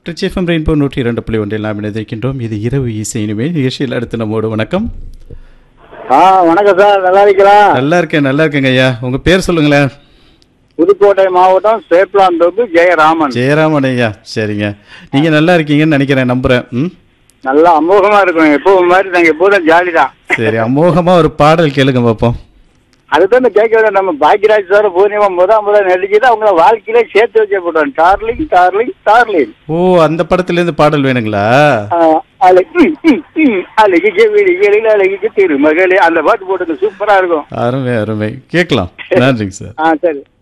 ட்ரிச்எஃப்எம் rainbow நூற்றி இரண்டு புள்ளி ஒன்றில் நாம் இணைந்திருக்கின்றோம் இது இரவு இசை இனிமே நிகழ்ச்சியில் அடுத்து நம்மோடு வணக்கம் ஆ வணக்கம் சார் நல்லா இருக்கலாம் நல்லா இருக்கேன் நல்லா இருக்கேங்க ஐயா உங்க பேர் சொல்லுங்களேன் புதுக்கோட்டை மாவட்டம் சேப்லாந்தோப்பு ஜெயராமன் ஜெயராமன் ஐயா சரிங்க நீங்க நல்லா இருக்கீங்கன்னு நினைக்கிறேன் நம்புறேன் ம் நல்லா அமோகமா இருக்கும் எப்பவும் மாதிரி நாங்க எப்போதும் ஜாலி தான் சரி அமோகமா ஒரு பாடல் கேளுங்க பார்ப்போம் அதுதான் இந்த கேட்க வேண்டிய நம்ம பாக்கியராஜ் சார் பூர்ணிமா முத முத நடிச்சுட்டு அவங்கள வாழ்க்கையிலே சேர்த்து வச்ச போட்டோம் டார்லிங் டார்லிங் டார்லிங் ஓ அந்த படத்துல இருந்து பாடல் வேணுங்களா அழகி அழகிக்கு விழிகளில் அழகிக்கு திருமகளே அந்த பாட்டு போட்டுங்க சூப்பரா இருக்கும் அருமை அருமை கேட்கலாம் நன்றிங்க சார் ஆ சரி